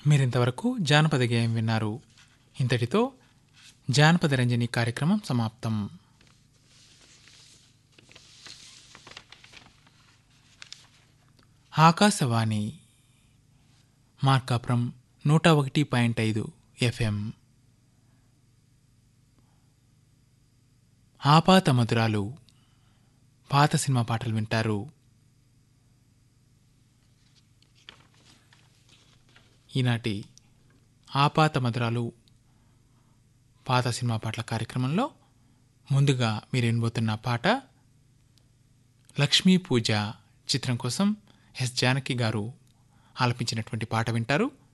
మీరింతవరకు జానపద గేయం విన్నారు ఇంతటితో జానపద రంజని కార్యక్రమం సమాప్తం ఆకాశవాణి మార్కాపురం నూట ఒకటి పాయింట్ ఐదు ఎఫ్ఎం ఆపాత మధురాలు పాత సినిమా పాటలు వింటారు ఈనాటి ఆపాత మధురాలు పాత సినిమా పాటల కార్యక్రమంలో ముందుగా మీరు వినబోతున్న పాట లక్ష్మీ పూజ చిత్రం కోసం ఎస్ జానకి గారు ఆలపించినటువంటి పాట వింటారు